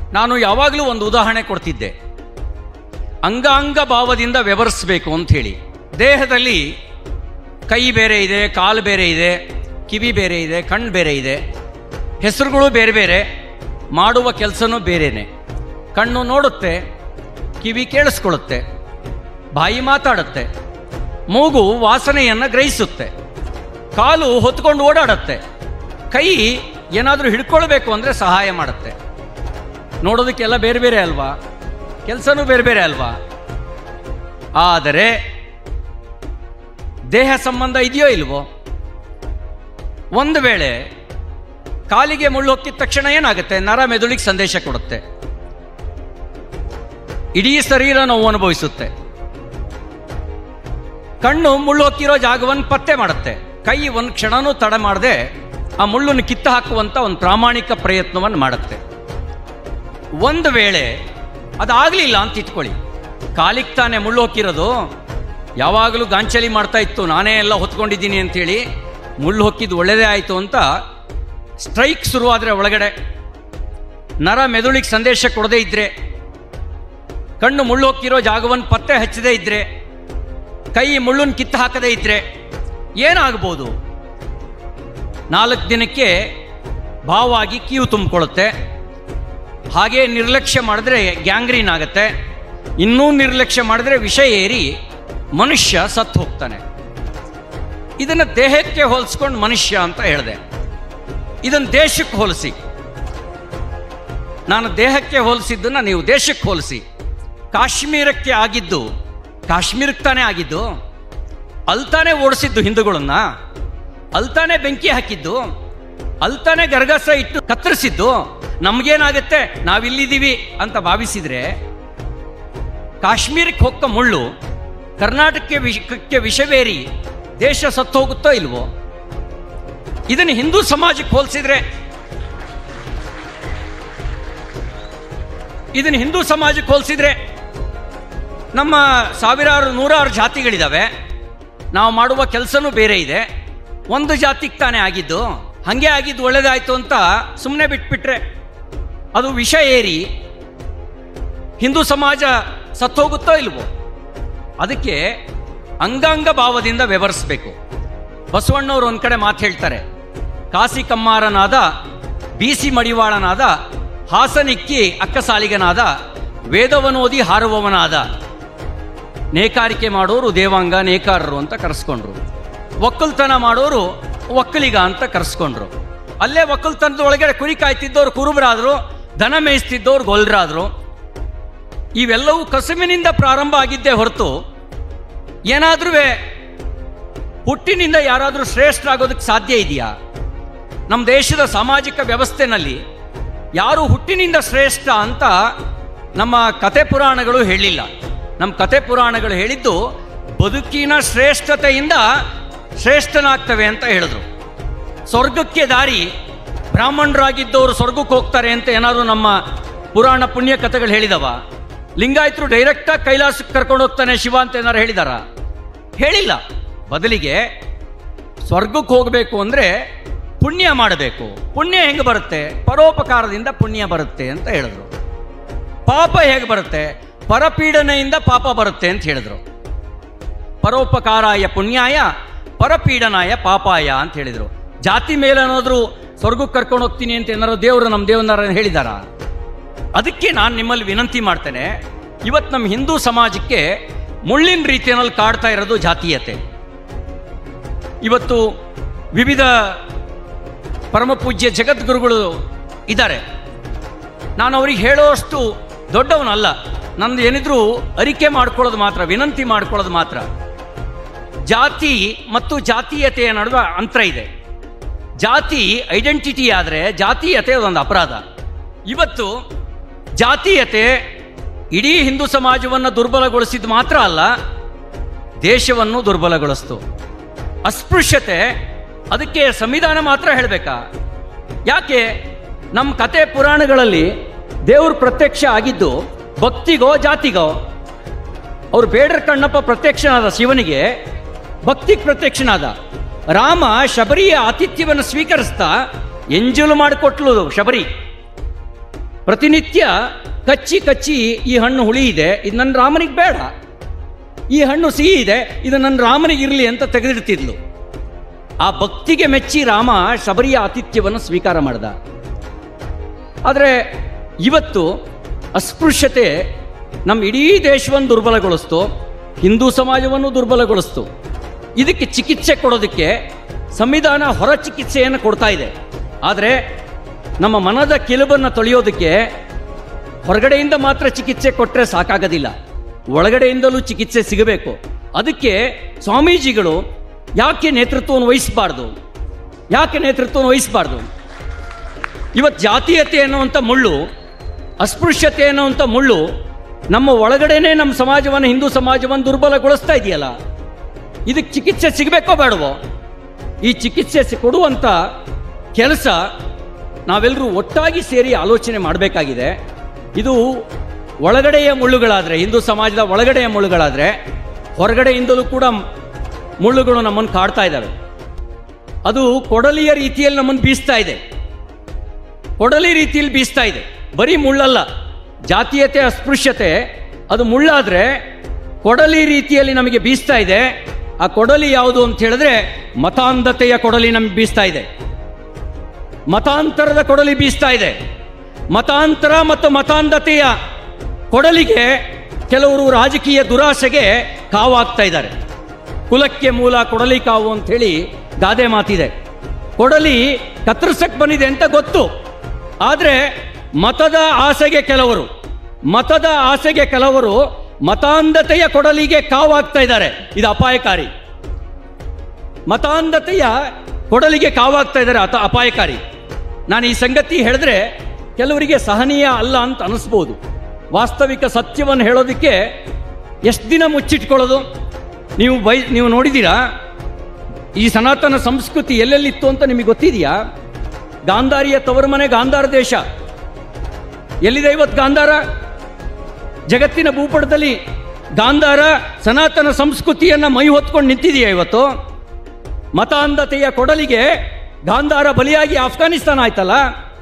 ನಾನು ಯಾವಾಗಲೂ ಒಂದು ಉದಾಹರಣೆ ಕೊಡ್ತಿದ್ದೆ ಅಂಗಾಂಗ ಭಾವದಿಂದ ವ್ಯವಹರಿಸಬೇಕು ಅಂತ ಹೇಳಿ ದೇಹದಲ್ಲಿ ಕೈ ಬೇರೆ ಇದೆ ಕಾಲು ಬೇರೆ ಇದೆ ಕಿವಿ ಬೇರೆ ಇದೆ ಕಣ್ಣು ಬೇರೆ ಇದೆ ಹೆಸರುಗಳು ಬೇರೆ ಬೇರೆ ಮಾಡುವ ಕೆಲಸನೂ ಬೇರೆನೆ ಕಣ್ಣು ನೋಡುತ್ತೆ ಕಿವಿ ಕೇಳಿಸ್ಕೊಳ್ಳುತ್ತೆ ಬಾಯಿ ಮಾತಾಡುತ್ತೆ ಮೂಗು ವಾಸನೆಯನ್ನು ಗ್ರಹಿಸುತ್ತೆ ಕಾಲು ಹೊತ್ಕೊಂಡು ಓಡಾಡುತ್ತೆ ಕೈ ಏನಾದರೂ ಹಿಡ್ಕೊಳ್ಬೇಕು ಅಂದರೆ ಸಹಾಯ ಮಾಡುತ್ತೆ ನೋಡೋದಕ್ಕೆಲ್ಲ ಬೇರೆ ಬೇರೆ ಅಲ್ವಾ ಕೆಲಸನೂ ಬೇರೆ ಬೇರೆ ಅಲ್ವಾ ಆದರೆ ದೇಹ ಸಂಬಂಧ ಇದೆಯೋ ಇಲ್ವೋ ಒಂದು ವೇಳೆ ಕಾಲಿಗೆ ಮುಳ್ಳು ಹೊಕ್ಕಿದ ತಕ್ಷಣ ಏನಾಗುತ್ತೆ ನರ ಮೆದುಳಿಗೆ ಸಂದೇಶ ಕೊಡುತ್ತೆ ಇಡೀ ಶರೀರ ನೋವು ಅನುಭವಿಸುತ್ತೆ ಕಣ್ಣು ಮುಳ್ಳು ಹೊಕ್ಕಿರೋ ಜಾಗವನ್ನು ಪತ್ತೆ ಮಾಡುತ್ತೆ ಕೈ ಒಂದು ಕ್ಷಣನೂ ತಡ ಮಾಡದೆ ಆ ಮುಳ್ಳನ್ನು ಕಿತ್ತು ಹಾಕುವಂತ ಒಂದು ಪ್ರಾಮಾಣಿಕ ಪ್ರಯತ್ನವನ್ನು ಮಾಡುತ್ತೆ ಒಂದು ವೇಳೆ ಅದಾಗಲಿಲ್ಲ ಅಂತ ಇಟ್ಕೊಳ್ಳಿ ಕಾಲಿಗೆ ತಾನೇ ಮುಳ್ಳು ಹೊಕ್ಕಿರೋದು ಯಾವಾಗಲೂ ಗಾಂಚಲಿ ಮಾಡ್ತಾ ಇತ್ತು ನಾನೇ ಎಲ್ಲ ಹೊತ್ಕೊಂಡಿದ್ದೀನಿ ಅಂತೇಳಿ ಮುಳ್ಳು ಹೊಕ್ಕಿದ್ದು ಒಳ್ಳೆಯದೇ ಆಯಿತು ಅಂತ ಸ್ಟ್ರೈಕ್ ಶುರುವಾದರೆ ಒಳಗಡೆ ನರ ಮೆದುಳಿಗೆ ಸಂದೇಶ ಕೊಡದೇ ಇದ್ರೆ ಕಣ್ಣು ಮುಳ್ಳು ಹೊಕ್ಕಿರೋ ಜಾಗವನ್ನು ಪತ್ತೆ ಹಚ್ಚದೇ ಇದ್ರೆ ಕೈ ಮುಳ್ಳನ್ನು ಕಿತ್ತು ಹಾಕದೇ ಇದ್ರೆ ಏನಾಗ್ಬೋದು ನಾಲ್ಕು ದಿನಕ್ಕೆ ಭಾವವಾಗಿ ಕೀವು ತುಂಬಿಕೊಳ್ಳುತ್ತೆ ಹಾಗೆ ನಿರ್ಲಕ್ಷ್ಯ ಮಾಡಿದ್ರೆ ಗ್ಯಾಂಗ್ರೀನ್ ಆಗುತ್ತೆ ಇನ್ನೂ ನಿರ್ಲಕ್ಷ್ಯ ಮಾಡಿದ್ರೆ ವಿಷ ಏರಿ ಮನುಷ್ಯ ಸತ್ತು ಹೋಗ್ತಾನೆ ಇದನ್ನು ದೇಹಕ್ಕೆ ಹೋಲಿಸ್ಕೊಂಡು ಮನುಷ್ಯ ಅಂತ ಹೇಳಿದೆ ಇದನ್ನು ದೇಶಕ್ಕೆ ಹೋಲಿಸಿ ನಾನು ದೇಹಕ್ಕೆ ಹೋಲಿಸಿದ್ದನ್ನು ನೀವು ದೇಶಕ್ಕೆ ಹೋಲಿಸಿ ಕಾಶ್ಮೀರಕ್ಕೆ ಆಗಿದ್ದು ಕಾಶ್ಮೀರಕ್ಕೆ ತಾನೇ ಆಗಿದ್ದು ಅಲ್ತಾನೆ ಓಡಿಸಿದ್ದು ಹಿಂದೂಗಳನ್ನ ಅಲ್ತಾನೆ ಬೆಂಕಿ ಹಾಕಿದ್ದು ಅಲ್ತಾನೆ ಗರ್ಗಸ ಇಟ್ಟು ಕತ್ತರಿಸಿದ್ದು ನಮಗೇನಾಗುತ್ತೆ ನಾವಿಲ್ಲಿದ್ದೀವಿ ಅಂತ ಭಾವಿಸಿದ್ರೆ ಕಾಶ್ಮೀರಕ್ಕೆ ಹೊಕ್ಕ ಮುಳ್ಳು ಕರ್ನಾಟಕಕ್ಕೆ ವಿಷಕ್ಕೆ ವಿಷವೇರಿ ದೇಶ ಸತ್ತು ಹೋಗುತ್ತೋ ಇಲ್ವೋ ಇದನ್ನು ಹಿಂದೂ ಸಮಾಜಕ್ಕೆ ಹೋಲಿಸಿದ್ರೆ ಇದನ್ನು ಹಿಂದೂ ಸಮಾಜಕ್ಕೆ ಹೋಲಿಸಿದ್ರೆ ನಮ್ಮ ಸಾವಿರಾರು ನೂರಾರು ಜಾತಿಗಳಿದಾವೆ ನಾವು ಮಾಡುವ ಕೆಲಸನೂ ಬೇರೆ ಇದೆ ಒಂದು ಜಾತಿಗೆ ತಾನೇ ಆಗಿದ್ದು ಹಾಗೆ ಆಗಿದ್ದು ಒಳ್ಳೇದಾಯ್ತು ಅಂತ ಸುಮ್ಮನೆ ಬಿಟ್ಬಿಟ್ರೆ ಅದು ವಿಷ ಏರಿ ಹಿಂದೂ ಸಮಾಜ ಸತ್ತೋಗುತ್ತೋ ಇಲ್ವೋ ಅದಕ್ಕೆ ಅಂಗಾಂಗ ಭಾವದಿಂದ ವ್ಯವಹರಿಸಬೇಕು ಬಸವಣ್ಣವರು ಒಂದು ಕಡೆ ಮಾತು ಹೇಳ್ತಾರೆ ಕಾಸಿ ಕಮ್ಮಾರನಾದ ಬೀಸಿ ಮಡಿವಾಳನಾದ ಹಾಸನಿಕ್ಕಿ ಅಕ್ಕಸಾಲಿಗನಾದ ವೇದವನೋದಿ ಹಾರುವವನಾದ ನೇಕಾರಿಕೆ ಮಾಡೋರು ದೇವಾಂಗ ನೇಕಾರರು ಅಂತ ಕರೆಸ್ಕೊಂಡ್ರು ಒಕ್ಕಲ್ತನ ಮಾಡೋರು ಒಕ್ಕಲಿಗ ಅಂತ ಕರೆಸ್ಕೊಂಡ್ರು ಅಲ್ಲೇ ಒಕ್ಕಲ್ತನದ ಒಳಗಡೆ ಕುರಿ ಕಾಯ್ತಿದ್ದವ್ರು ಕುರುಬರಾದ್ರು ದನ ಮೇಯಿಸ್ತಿದ್ದವ್ರು ಗೊಲ್ರಾದ್ರು ಇವೆಲ್ಲವೂ ಕಸುಬಿನಿಂದ ಪ್ರಾರಂಭ ಆಗಿದ್ದೇ ಹೊರತು ಏನಾದ್ರೂ ಹುಟ್ಟಿನಿಂದ ಯಾರಾದರೂ ಶ್ರೇಷ್ಠರಾಗೋದಕ್ಕೆ ಸಾಧ್ಯ ಇದೆಯಾ ನಮ್ಮ ದೇಶದ ಸಾಮಾಜಿಕ ವ್ಯವಸ್ಥೆನಲ್ಲಿ ಯಾರು ಹುಟ್ಟಿನಿಂದ ಶ್ರೇಷ್ಠ ಅಂತ ನಮ್ಮ ಕತೆ ಪುರಾಣಗಳು ಹೇಳಿಲ್ಲ ನಮ್ಮ ಕತೆ ಪುರಾಣಗಳು ಹೇಳಿದ್ದು ಬದುಕಿನ ಶ್ರೇಷ್ಠತೆಯಿಂದ ಶ್ರೇಷ್ಠನಾಗ್ತವೆ ಅಂತ ಹೇಳಿದ್ರು ಸ್ವರ್ಗಕ್ಕೆ ದಾರಿ ಬ್ರಾಹ್ಮಣರಾಗಿದ್ದವರು ಸ್ವರ್ಗಕ್ಕೆ ಹೋಗ್ತಾರೆ ಅಂತ ಏನಾದರೂ ನಮ್ಮ ಪುರಾಣ ಪುಣ್ಯ ಕಥೆಗಳು ಹೇಳಿದವ ಲಿಂಗಾಯತರು ಡೈರೆಕ್ಟಾಗಿ ಕೈಲಾಸಕ್ಕೆ ಕರ್ಕೊಂಡು ಹೋಗ್ತಾನೆ ಶಿವ ಅಂತ ಏನಾರು ಹೇಳಿದಾರ ಹೇಳಿಲ್ಲ ಬದಲಿಗೆ ಸ್ವರ್ಗಕ್ಕೆ ಹೋಗಬೇಕು ಅಂದರೆ ಪುಣ್ಯ ಮಾಡಬೇಕು ಪುಣ್ಯ ಹೆಂಗೆ ಬರುತ್ತೆ ಪರೋಪಕಾರದಿಂದ ಪುಣ್ಯ ಬರುತ್ತೆ ಅಂತ ಹೇಳಿದ್ರು ಪಾಪ ಹೇಗೆ ಬರುತ್ತೆ ಪರಪೀಡನೆಯಿಂದ ಪಾಪ ಬರುತ್ತೆ ಅಂತ ಹೇಳಿದ್ರು ಪರೋಪಕಾರಾಯ ಪುಣ್ಯಾಯ ಪರಪೀಡನಾಯ ಪಾಪಾಯ ಅಂತ ಹೇಳಿದರು ಜಾತಿ ಮೇಲೆ ಏನಾದರೂ ಸ್ವರ್ಗಕ್ಕೆ ಕರ್ಕೊಂಡು ಹೋಗ್ತೀನಿ ಅಂತ ಏನಾದ್ರು ದೇವರು ನಮ್ಮ ದೇವನಾರ ಹೇಳಿದಾರ ಅದಕ್ಕೆ ನಾನು ನಿಮ್ಮಲ್ಲಿ ವಿನಂತಿ ಮಾಡ್ತೇನೆ ಇವತ್ತು ನಮ್ಮ ಹಿಂದೂ ಸಮಾಜಕ್ಕೆ ಮುಳ್ಳಿನ ರೀತಿಯಲ್ಲಿ ಕಾಡ್ತಾ ಇರೋದು ಜಾತೀಯತೆ ಇವತ್ತು ವಿವಿಧ ಪರಮಪೂಜ್ಯ ಜಗದ್ಗುರುಗಳು ಇದ್ದಾರೆ ನಾನು ಅವ್ರಿಗೆ ಹೇಳೋಷ್ಟು ದೊಡ್ಡವನಲ್ಲ ನಂದು ಏನಿದ್ರು ಅರಿಕೆ ಮಾಡ್ಕೊಳ್ಳೋದು ಮಾತ್ರ ವಿನಂತಿ ಮಾಡ್ಕೊಳ್ಳೋದು ಮಾತ್ರ ಜಾತಿ ಮತ್ತು ಜಾತೀಯತೆಯ ನಡುವೆ ಅಂತರ ಇದೆ ಜಾತಿ ಐಡೆಂಟಿಟಿ ಆದರೆ ಜಾತೀಯತೆ ಒಂದು ಅಪರಾಧ ಇವತ್ತು ಜಾತೀಯತೆ ಇಡೀ ಹಿಂದೂ ಸಮಾಜವನ್ನು ದುರ್ಬಲಗೊಳಿಸಿದ ಮಾತ್ರ ಅಲ್ಲ ದೇಶವನ್ನು ದುರ್ಬಲಗೊಳಿಸ್ತು ಅಸ್ಪೃಶ್ಯತೆ ಅದಕ್ಕೆ ಸಂವಿಧಾನ ಮಾತ್ರ ಹೇಳಬೇಕಾ ಯಾಕೆ ನಮ್ಮ ಕತೆ ಪುರಾಣಗಳಲ್ಲಿ ದೇವ್ರ ಪ್ರತ್ಯಕ್ಷ ಆಗಿದ್ದು ಭಕ್ತಿಗೋ ಜಾತಿಗೋ ಅವ್ರು ಬೇಡರ ಕಣ್ಣಪ್ಪ ಪ್ರತ್ಯಕ್ಷನಾದ ಶಿವನಿಗೆ ಭಕ್ತಿಗೆ ಪ್ರತ್ಯಕ್ಷನಾದ ರಾಮ ಶಬರಿಯ ಆತಿಥ್ಯವನ್ನು ಸ್ವೀಕರಿಸ್ತಾ ಎಂಜಲು ಮಾಡಿಕೊಟ್ಲು ಶಬರಿ ಪ್ರತಿನಿತ್ಯ ಕಚ್ಚಿ ಕಚ್ಚಿ ಈ ಹಣ್ಣು ಹುಳಿ ಇದೆ ಇದು ನನ್ನ ರಾಮನಿಗೆ ಬೇಡ ಈ ಹಣ್ಣು ಸಿಹಿ ಇದೆ ಇದು ನನ್ನ ರಾಮನಿಗೆ ಇರಲಿ ಅಂತ ತೆಗೆದಿಡ್ತಿದ್ಲು ಆ ಭಕ್ತಿಗೆ ಮೆಚ್ಚಿ ರಾಮ ಶಬರಿಯ ಆತಿಥ್ಯವನ್ನು ಸ್ವೀಕಾರ ಮಾಡ್ದ ಆದರೆ ಇವತ್ತು ಅಸ್ಪೃಶ್ಯತೆ ನಮ್ಮ ಇಡೀ ದೇಶವನ್ನು ದುರ್ಬಲಗೊಳಿಸ್ತು ಹಿಂದೂ ಸಮಾಜವನ್ನು ದುರ್ಬಲಗೊಳಿಸ್ತು ಇದಕ್ಕೆ ಚಿಕಿತ್ಸೆ ಕೊಡೋದಕ್ಕೆ ಸಂವಿಧಾನ ಹೊರ ಚಿಕಿತ್ಸೆಯನ್ನು ಕೊಡ್ತಾ ಇದೆ ಆದರೆ ನಮ್ಮ ಮನದ ಕಿಲುಬನ್ನು ತೊಳೆಯೋದಕ್ಕೆ ಹೊರಗಡೆಯಿಂದ ಮಾತ್ರ ಚಿಕಿತ್ಸೆ ಕೊಟ್ಟರೆ ಸಾಕಾಗೋದಿಲ್ಲ ಒಳಗಡೆಯಿಂದಲೂ ಚಿಕಿತ್ಸೆ ಸಿಗಬೇಕು ಅದಕ್ಕೆ ಸ್ವಾಮೀಜಿಗಳು ಯಾಕೆ ನೇತೃತ್ವವನ್ನು ವಹಿಸಬಾರ್ದು ಯಾಕೆ ನೇತೃತ್ವವನ್ನು ವಹಿಸಬಾರ್ದು ಇವತ್ತು ಜಾತೀಯತೆ ಅನ್ನುವಂಥ ಮುಳ್ಳು ಅಸ್ಪೃಶ್ಯತೆ ಅನ್ನುವಂಥ ಮುಳ್ಳು ನಮ್ಮ ಒಳಗಡೆನೇ ನಮ್ಮ ಸಮಾಜವನ್ನು ಹಿಂದೂ ಸಮಾಜವನ್ನು ದುರ್ಬಲಗೊಳಿಸ್ತಾ ಇದೆಯಲ್ಲ ಇದಕ್ಕೆ ಚಿಕಿತ್ಸೆ ಸಿಗಬೇಕೋ ಬೇಡವೋ ಈ ಚಿಕಿತ್ಸೆ ಸಿ- ಕೊಡುವಂಥ ಕೆಲಸ ನಾವೆಲ್ಲರೂ ಒಟ್ಟಾಗಿ ಸೇರಿ ಆಲೋಚನೆ ಮಾಡಬೇಕಾಗಿದೆ ಇದು ಒಳಗಡೆಯ ಮುಳ್ಳುಗಳಾದರೆ ಹಿಂದೂ ಸಮಾಜದ ಒಳಗಡೆಯ ಮುಳ್ಳುಗಳಾದರೆ ಹೊರಗಡೆಯಿಂದಲೂ ಕೂಡ ಮುಳ್ಳುಗಳು ನಮ್ಮನ್ನು ಕಾಡ್ತಾ ಇದ್ದಾವೆ ಅದು ಕೊಡಲಿಯ ರೀತಿಯಲ್ಲಿ ನಮ್ಮನ್ನು ಬೀಸ್ತಾ ಇದೆ ಕೊಡಲಿ ರೀತಿಯಲ್ಲಿ ಬೀಸ್ತಾ ಇದೆ ಬರೀ ಮುಳ್ಳಲ್ಲ ಜಾತೀಯತೆ ಅಸ್ಪೃಶ್ಯತೆ ಅದು ಮುಳ್ಳಾದ್ರೆ ಕೊಡಲಿ ರೀತಿಯಲ್ಲಿ ನಮಗೆ ಬೀಸ್ತಾ ಇದೆ ಆ ಕೊಡಲಿ ಯಾವುದು ಅಂತ ಹೇಳಿದ್ರೆ ಮತಾಂಧತೆಯ ಕೊಡಲಿ ನಮಗೆ ಬೀಸ್ತಾ ಇದೆ ಮತಾಂತರದ ಕೊಡಲಿ ಬೀಸ್ತಾ ಇದೆ ಮತಾಂತರ ಮತ್ತು ಮತಾಂಧತೆಯ ಕೊಡಲಿಗೆ ಕೆಲವರು ರಾಜಕೀಯ ದುರಾಸೆಗೆ ಕಾವಾಗ್ತಾ ಇದ್ದಾರೆ ಕುಲಕ್ಕೆ ಮೂಲ ಕೊಡಲಿ ಕಾವು ಅಂತ ಹೇಳಿ ಗಾದೆ ಮಾತಿದೆ ಕೊಡಲಿ ಕತ್ತರಿಸಕ್ ಬಂದಿದೆ ಅಂತ ಗೊತ್ತು ಆದರೆ ಮತದ ಆಸೆಗೆ ಕೆಲವರು ಮತದ ಆಸೆಗೆ ಕೆಲವರು ಮತಾಂಧತೆಯ ಕೊಡಲಿಗೆ ಕಾವಾಗ್ತಾ ಇದ್ದಾರೆ ಇದು ಅಪಾಯಕಾರಿ ಮತಾಂಧತೆಯ ಕೊಡಲಿಗೆ ಕಾವಾಗ್ತಾ ಇದ್ದಾರೆ ಅತ ಅಪಾಯಕಾರಿ ನಾನು ಈ ಸಂಗತಿ ಹೇಳಿದ್ರೆ ಕೆಲವರಿಗೆ ಸಹನೀಯ ಅಲ್ಲ ಅಂತ ಅನಿಸ್ಬೋದು ವಾಸ್ತವಿಕ ಸತ್ಯವನ್ನು ಹೇಳೋದಕ್ಕೆ ಎಷ್ಟು ದಿನ ಮುಚ್ಚಿಟ್ಕೊಳ್ಳೋದು ನೀವು ಬೈ ನೀವು ನೋಡಿದ್ದೀರಾ ಈ ಸನಾತನ ಸಂಸ್ಕೃತಿ ಎಲ್ಲೆಲ್ಲಿತ್ತು ಅಂತ ನಿಮಗೆ ಗೊತ್ತಿದೆಯಾ ಗಾಂಧಾರಿಯ ತವರು ಮನೆ ಗಾಂಧಾರ ದೇಶ ಎಲ್ಲಿದೆ ಇವತ್ತು ಗಾಂಧಾರ ಜಗತ್ತಿನ ಭೂಪಟದಲ್ಲಿ ಗಾಂಧಾರ ಸನಾತನ ಸಂಸ್ಕೃತಿಯನ್ನ ಮೈ ಹೊತ್ಕೊಂಡು ನಿಂತಿದೆಯಾ ಇವತ್ತು ಮತಾಂಧತೆಯ ಕೊಡಲಿಗೆ ಗಾಂಧಾರ ಬಲಿಯಾಗಿ ಆಫ್ಘಾನಿಸ್ತಾನ ಆಯ್ತಲ್ಲ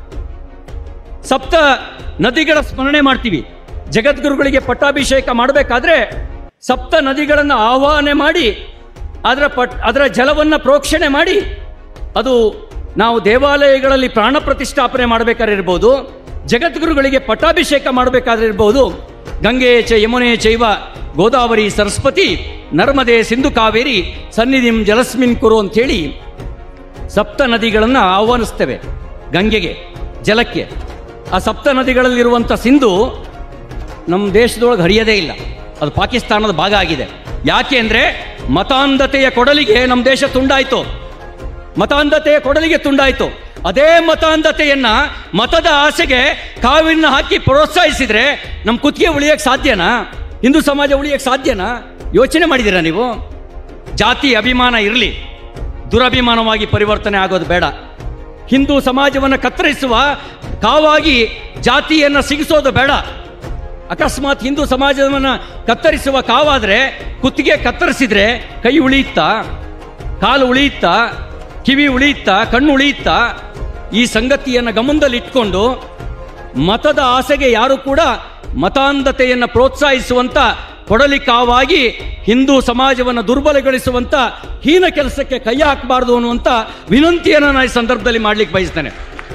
ಸಪ್ತ ನದಿಗಳ ಸ್ಮರಣೆ ಮಾಡ್ತೀವಿ ಜಗದ್ಗುರುಗಳಿಗೆ ಪಟ್ಟಾಭಿಷೇಕ ಮಾಡಬೇಕಾದ್ರೆ ಸಪ್ತ ನದಿಗಳನ್ನು ಆಹ್ವಾನ ಮಾಡಿ ಅದರ ಪಟ್ ಅದರ ಜಲವನ್ನು ಪ್ರೋಕ್ಷಣೆ ಮಾಡಿ ಅದು ನಾವು ದೇವಾಲಯಗಳಲ್ಲಿ ಪ್ರಾಣ ಪ್ರತಿಷ್ಠಾಪನೆ ಮಾಡಬೇಕಾದ್ರೆ ಇರ್ಬೋದು ಜಗದ್ಗುರುಗಳಿಗೆ ಪಟ್ಟಾಭಿಷೇಕ ಮಾಡಬೇಕಾದ್ರೆ ಇರ್ಬೋದು ಗಂಗೆ ಚ ಯಮುನೆ ಚೈವ ಗೋದಾವರಿ ಸರಸ್ವತಿ ನರ್ಮದೆ ಸಿಂಧು ಕಾವೇರಿ ಸನ್ನಿಧಿಂ ಜಲಸ್ಮಿನ್ ಕುರು ಅಂಥೇಳಿ ಸಪ್ತ ನದಿಗಳನ್ನು ಆಹ್ವಾನಿಸ್ತೇವೆ ಗಂಗೆಗೆ ಜಲಕ್ಕೆ ಆ ಸಪ್ತ ನದಿಗಳಲ್ಲಿರುವಂಥ ಸಿಂಧು ನಮ್ಮ ದೇಶದೊಳಗೆ ಹರಿಯದೇ ಇಲ್ಲ ಅದು ಪಾಕಿಸ್ತಾನದ ಭಾಗ ಆಗಿದೆ ಯಾಕೆ ಅಂದರೆ ಮತಾಂಧತೆಯ ಕೊಡಲಿಗೆ ನಮ್ಮ ದೇಶ ತುಂಡಾಯಿತು ಮತಾಂಧತೆಯ ಕೊಡಲಿಗೆ ತುಂಡಾಯಿತು ಅದೇ ಮತಾಂಧತೆಯನ್ನ ಮತದ ಆಸೆಗೆ ಕಾವಿನ ಹಾಕಿ ಪ್ರೋತ್ಸಾಹಿಸಿದ್ರೆ ನಮ್ಮ ಕುತ್ತಿಗೆ ಉಳಿಯಕ್ಕೆ ಸಾಧ್ಯನಾ ಹಿಂದೂ ಸಮಾಜ ಉಳಿಯಕ್ಕೆ ಸಾಧ್ಯನಾ ಯೋಚನೆ ಮಾಡಿದ್ದೀರಾ ನೀವು ಜಾತಿ ಅಭಿಮಾನ ಇರಲಿ ದುರಭಿಮಾನವಾಗಿ ಪರಿವರ್ತನೆ ಆಗೋದು ಬೇಡ ಹಿಂದೂ ಸಮಾಜವನ್ನು ಕತ್ತರಿಸುವ ಕಾವಾಗಿ ಜಾತಿಯನ್ನು ಸಿಗಿಸೋದು ಬೇಡ ಅಕಸ್ಮಾತ್ ಹಿಂದೂ ಸಮಾಜವನ್ನು ಕತ್ತರಿಸುವ ಕಾವಾದರೆ ಕುತ್ತಿಗೆ ಕತ್ತರಿಸಿದ್ರೆ ಕೈ ಉಳಿಯುತ್ತಾ ಕಾಲು ಉಳಿಯುತ್ತಾ ಕಿವಿ ಉಳಿಯುತ್ತಾ ಕಣ್ಣು ಉಳಿಯುತ್ತಾ ಈ ಸಂಗತಿಯನ್ನು ಗಮನದಲ್ಲಿಟ್ಕೊಂಡು ಮತದ ಆಸೆಗೆ ಯಾರು ಕೂಡ ಮತಾಂಧತೆಯನ್ನು ಪ್ರೋತ್ಸಾಹಿಸುವಂತ ಕೊಡಲಿ ಕಾವಾಗಿ ಹಿಂದೂ ಸಮಾಜವನ್ನು ದುರ್ಬಲಗೊಳಿಸುವಂತ ಹೀನ ಕೆಲಸಕ್ಕೆ ಕೈ ಹಾಕಬಾರ್ದು ಅನ್ನುವಂಥ ವಿನಂತಿಯನ್ನು ನಾನು ಈ ಸಂದರ್ಭದಲ್ಲಿ ಮಾಡ್ಲಿಕ್ಕೆ ಬಯಸ್ತೇನೆ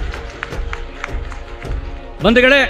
ಬಂಧುಗಳೇ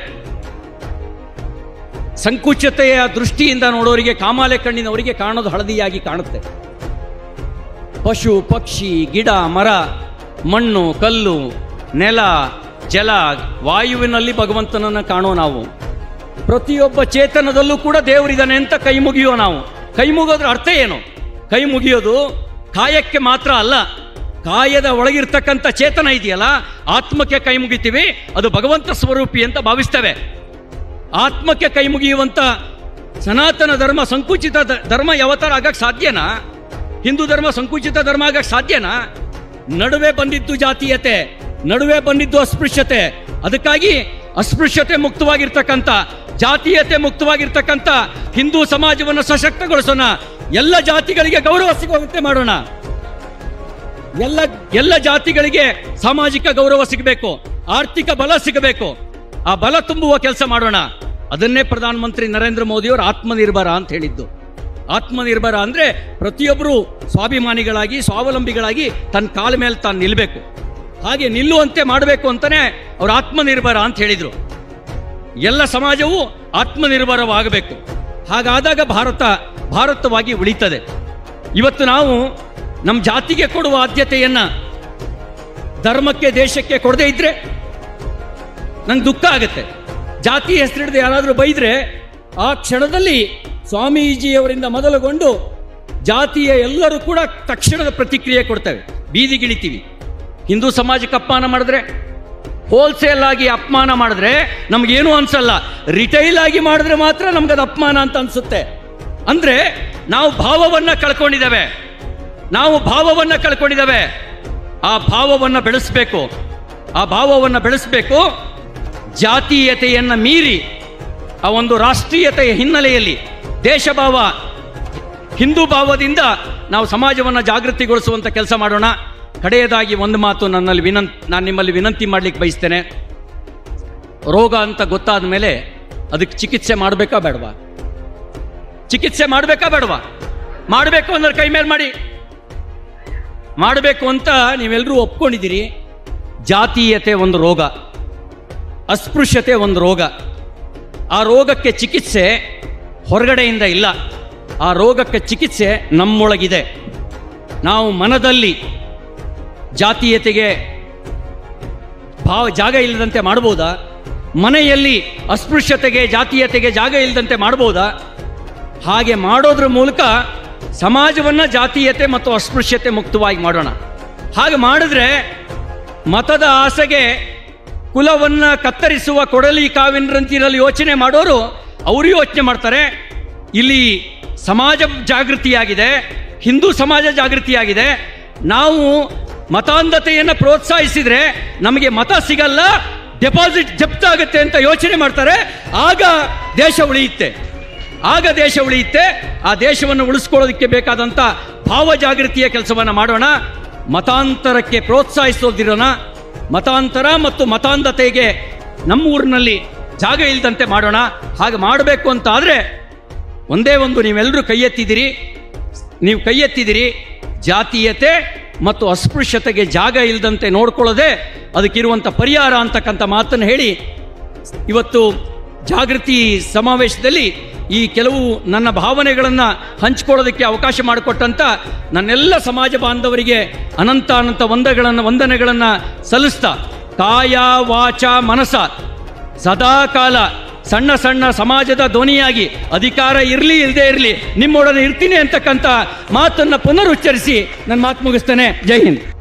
ಸಂಕುಚಿತೆಯ ದೃಷ್ಟಿಯಿಂದ ನೋಡೋರಿಗೆ ಕಾಮಾಲೆ ಕಣ್ಣಿನವರಿಗೆ ಕಾಣೋದು ಹಳದಿಯಾಗಿ ಕಾಣುತ್ತೆ ಪಶು ಪಕ್ಷಿ ಗಿಡ ಮರ ಮಣ್ಣು ಕಲ್ಲು ನೆಲ ಜಲ ವಾಯುವಿನಲ್ಲಿ ಭಗವಂತನನ್ನು ಕಾಣೋ ನಾವು ಪ್ರತಿಯೊಬ್ಬ ಚೇತನದಲ್ಲೂ ಕೂಡ ದೇವರಿದ್ದಾನೆ ಅಂತ ಕೈ ಮುಗಿಯೋ ನಾವು ಕೈ ಮುಗಿಯೋದ್ರ ಅರ್ಥ ಏನು ಕೈ ಮುಗಿಯೋದು ಕಾಯಕ್ಕೆ ಮಾತ್ರ ಅಲ್ಲ ಕಾಯದ ಒಳಗಿರ್ತಕ್ಕಂಥ ಚೇತನ ಇದೆಯಲ್ಲ ಆತ್ಮಕ್ಕೆ ಕೈ ಮುಗಿತೀವಿ ಅದು ಭಗವಂತ ಸ್ವರೂಪಿ ಅಂತ ಭಾವಿಸ್ತೇವೆ ಆತ್ಮಕ್ಕೆ ಕೈ ಮುಗಿಯುವಂತ ಸನಾತನ ಧರ್ಮ ಸಂಕುಚಿತ ಧ- ಧರ್ಮ ಯಾವತ್ತಾರ ಆಗಕ್ಕೆ ಸಾಧ್ಯನಾ ಹಿಂದೂ ಧರ್ಮ ಸಂಕುಚಿತ ಧರ್ಮ ಆಗಕ್ಕೆ ಸಾಧ್ಯನಾ ನಡುವೆ ಬಂದಿದ್ದು ಜಾತೀಯತೆ ನಡುವೆ ಬಂದಿದ್ದು ಅಸ್ಪೃಶ್ಯತೆ ಅದಕ್ಕಾಗಿ ಅಸ್ಪೃಶ್ಯತೆ ಮುಕ್ತವಾಗಿರ್ತಕ್ಕಂಥ ಜಾತೀಯತೆ ಮುಕ್ತವಾಗಿರ್ತಕ್ಕಂಥ ಹಿಂದೂ ಸಮಾಜವನ್ನು ಸಶಕ್ತಗೊಳಿಸೋಣ ಎಲ್ಲ ಜಾತಿಗಳಿಗೆ ಗೌರವ ಸಿಗುವಂತೆ ಮಾಡೋಣ ಎಲ್ಲ ಎಲ್ಲ ಜಾತಿಗಳಿಗೆ ಸಾಮಾಜಿಕ ಗೌರವ ಸಿಗಬೇಕು ಆರ್ಥಿಕ ಬಲ ಸಿಗಬೇಕು ಆ ಬಲ ತುಂಬುವ ಕೆಲಸ ಮಾಡೋಣ ಅದನ್ನೇ ಪ್ರಧಾನಮಂತ್ರಿ ನರೇಂದ್ರ ಮೋದಿಯವರು ಆತ್ಮನಿರ್ಭರ ಅಂತ ಹೇಳಿದ್ದು ಆತ್ಮನಿರ್ಭರ ಅಂದ್ರೆ ಪ್ರತಿಯೊಬ್ಬರು ಸ್ವಾಭಿಮಾನಿಗಳಾಗಿ ಸ್ವಾವಲಂಬಿಗಳಾಗಿ ತನ್ನ ಕಾಲ ಮೇಲೆ ತಾನು ನಿಲ್ಲಬೇಕು ಹಾಗೆ ನಿಲ್ಲುವಂತೆ ಮಾಡಬೇಕು ಅಂತಾನೆ ಅವ್ರು ಆತ್ಮನಿರ್ಭರ ಅಂತ ಹೇಳಿದ್ರು ಎಲ್ಲ ಸಮಾಜವು ಆತ್ಮನಿರ್ಭರವಾಗಬೇಕು ಹಾಗಾದಾಗ ಭಾರತ ಭಾರತವಾಗಿ ಉಳಿತದೆ ಇವತ್ತು ನಾವು ನಮ್ಮ ಜಾತಿಗೆ ಕೊಡುವ ಆದ್ಯತೆಯನ್ನ ಧರ್ಮಕ್ಕೆ ದೇಶಕ್ಕೆ ಕೊಡದೇ ಇದ್ರೆ ನಂಗೆ ದುಃಖ ಆಗುತ್ತೆ ಜಾತಿ ಹೆಸರಿಡದೆ ಯಾರಾದರೂ ಬೈದ್ರೆ ಆ ಕ್ಷಣದಲ್ಲಿ ಸ್ವಾಮೀಜಿಯವರಿಂದ ಮೊದಲುಗೊಂಡು ಜಾತಿಯ ಎಲ್ಲರೂ ಕೂಡ ತಕ್ಷಣದ ಪ್ರತಿಕ್ರಿಯೆ ಕೊಡ್ತೇವೆ ಬೀದಿಗಿಳಿತೀವಿ ಹಿಂದೂ ಸಮಾಜಕ್ಕೆ ಅಪಮಾನ ಮಾಡಿದ್ರೆ ಹೋಲ್ಸೇಲ್ ಆಗಿ ಅಪಮಾನ ಮಾಡಿದ್ರೆ ನಮ್ಗೇನು ಅನ್ಸಲ್ಲ ರಿಟೈಲ್ ಆಗಿ ಮಾಡಿದ್ರೆ ಮಾತ್ರ ನಮ್ಗದು ಅಪಮಾನ ಅಂತ ಅನ್ಸುತ್ತೆ ಅಂದ್ರೆ ನಾವು ಭಾವವನ್ನ ಕಳ್ಕೊಂಡಿದ್ದೇವೆ ನಾವು ಭಾವವನ್ನ ಕಳ್ಕೊಂಡಿದ್ದೇವೆ ಆ ಭಾವವನ್ನ ಬೆಳೆಸಬೇಕು ಆ ಭಾವವನ್ನ ಬೆಳೆಸಬೇಕು ಜಾತೀಯತೆಯನ್ನ ಮೀರಿ ಆ ಒಂದು ರಾಷ್ಟ್ರೀಯತೆಯ ಹಿನ್ನೆಲೆಯಲ್ಲಿ ದೇಶಭಾವ ಹಿಂದೂ ಭಾವದಿಂದ ನಾವು ಸಮಾಜವನ್ನು ಜಾಗೃತಿಗೊಳಿಸುವಂತ ಕೆಲಸ ಮಾಡೋಣ ಕಡೆಯದಾಗಿ ಒಂದು ಮಾತು ನನ್ನಲ್ಲಿ ವಿನಂತ್ ನಾನು ನಿಮ್ಮಲ್ಲಿ ವಿನಂತಿ ಮಾಡ್ಲಿಕ್ಕೆ ಬಯಸ್ತೇನೆ ರೋಗ ಅಂತ ಗೊತ್ತಾದ ಮೇಲೆ ಅದಕ್ಕೆ ಚಿಕಿತ್ಸೆ ಮಾಡಬೇಕಾ ಬೇಡವಾ ಚಿಕಿತ್ಸೆ ಮಾಡಬೇಕಾ ಬೇಡವಾ ಮಾಡಬೇಕು ಅಂದ್ರೆ ಕೈ ಮೇಲೆ ಮಾಡಿ ಮಾಡಬೇಕು ಅಂತ ನೀವೆಲ್ಲರೂ ಒಪ್ಕೊಂಡಿದ್ದೀರಿ ಜಾತೀಯತೆ ಒಂದು ರೋಗ ಅಸ್ಪೃಶ್ಯತೆ ಒಂದು ರೋಗ ಆ ರೋಗಕ್ಕೆ ಚಿಕಿತ್ಸೆ ಹೊರಗಡೆಯಿಂದ ಇಲ್ಲ ಆ ರೋಗಕ್ಕೆ ಚಿಕಿತ್ಸೆ ನಮ್ಮೊಳಗಿದೆ ನಾವು ಮನದಲ್ಲಿ ಜಾತೀಯತೆಗೆ ಭಾವ ಜಾಗ ಇಲ್ಲದಂತೆ ಮಾಡ್ಬೋದಾ ಮನೆಯಲ್ಲಿ ಅಸ್ಪೃಶ್ಯತೆಗೆ ಜಾತೀಯತೆಗೆ ಜಾಗ ಇಲ್ಲದಂತೆ ಮಾಡ್ಬೋದಾ ಹಾಗೆ ಮಾಡೋದ್ರ ಮೂಲಕ ಸಮಾಜವನ್ನ ಜಾತೀಯತೆ ಮತ್ತು ಅಸ್ಪೃಶ್ಯತೆ ಮುಕ್ತವಾಗಿ ಮಾಡೋಣ ಹಾಗೆ ಮಾಡಿದ್ರೆ ಮತದ ಆಸೆಗೆ ಕುಲವನ್ನ ಕತ್ತರಿಸುವ ಕೊಡಲಿ ಕಾವಿನರಂತಿರಲು ಯೋಚನೆ ಮಾಡೋರು ಅವರು ಯೋಚನೆ ಮಾಡ್ತಾರೆ ಇಲ್ಲಿ ಸಮಾಜ ಜಾಗೃತಿಯಾಗಿದೆ ಹಿಂದೂ ಸಮಾಜ ಜಾಗೃತಿಯಾಗಿದೆ ನಾವು ಮತಾಂಧತೆಯನ್ನು ಪ್ರೋತ್ಸಾಹಿಸಿದ್ರೆ ನಮಗೆ ಮತ ಸಿಗಲ್ಲ ಡೆಪಾಸಿಟ್ ಜಪ್ತಾಗುತ್ತೆ ಅಂತ ಯೋಚನೆ ಮಾಡ್ತಾರೆ ಆಗ ದೇಶ ಉಳಿಯುತ್ತೆ ಆಗ ದೇಶ ಉಳಿಯುತ್ತೆ ಆ ದೇಶವನ್ನು ಉಳಿಸ್ಕೊಳ್ಳೋದಕ್ಕೆ ಬೇಕಾದಂಥ ಭಾವ ಜಾಗೃತಿಯ ಕೆಲಸವನ್ನು ಮಾಡೋಣ ಮತಾಂತರಕ್ಕೆ ಪ್ರೋತ್ಸಾಹಿಸೋದಿರೋಣ ಮತಾಂತರ ಮತ್ತು ಮತಾಂಧತೆಗೆ ನಮ್ಮೂರಿನಲ್ಲಿ ಜಾಗ ಇಲ್ಲದಂತೆ ಮಾಡೋಣ ಹಾಗೆ ಮಾಡಬೇಕು ಅಂತ ಆದರೆ ಒಂದೇ ಒಂದು ನೀವೆಲ್ಲರೂ ಕೈ ಎತ್ತಿದ್ದೀರಿ ನೀವು ಕೈ ಎತ್ತಿದ್ದೀರಿ ಜಾತೀಯತೆ ಮತ್ತು ಅಸ್ಪೃಶ್ಯತೆಗೆ ಜಾಗ ಇಲ್ಲದಂತೆ ನೋಡ್ಕೊಳ್ಳೋದೇ ಅದಕ್ಕಿರುವಂಥ ಪರಿಹಾರ ಅಂತಕ್ಕಂಥ ಮಾತನ್ನು ಹೇಳಿ ಇವತ್ತು ಜಾಗೃತಿ ಸಮಾವೇಶದಲ್ಲಿ ಈ ಕೆಲವು ನನ್ನ ಭಾವನೆಗಳನ್ನು ಹಂಚಿಕೊಳ್ಳೋದಕ್ಕೆ ಅವಕಾಶ ಮಾಡಿಕೊಟ್ಟಂತ ನನ್ನೆಲ್ಲ ಸಮಾಜ ಬಾಂಧವರಿಗೆ ಅನಂತ ಅನಂತ ವಂದಗಳನ್ನು ವಂದನೆಗಳನ್ನು ಸಲ್ಲಿಸ್ತಾ ಕಾಯ ವಾಚ ಮನಸ ಸದಾ ಕಾಲ ಸಣ್ಣ ಸಣ್ಣ ಸಮಾಜದ ಧ್ವನಿಯಾಗಿ ಅಧಿಕಾರ ಇರಲಿ ಇಲ್ಲದೆ ಇರಲಿ ನಿಮ್ಮೊಡನೆ ಇರ್ತೀನಿ ಅಂತಕ್ಕಂಥ ಮಾತನ್ನು ಪುನರುಚ್ಚರಿಸಿ ನನ್ನ ಮಾತು ಮುಗಿಸ್ತೇನೆ ಜೈ ಹಿಂದ್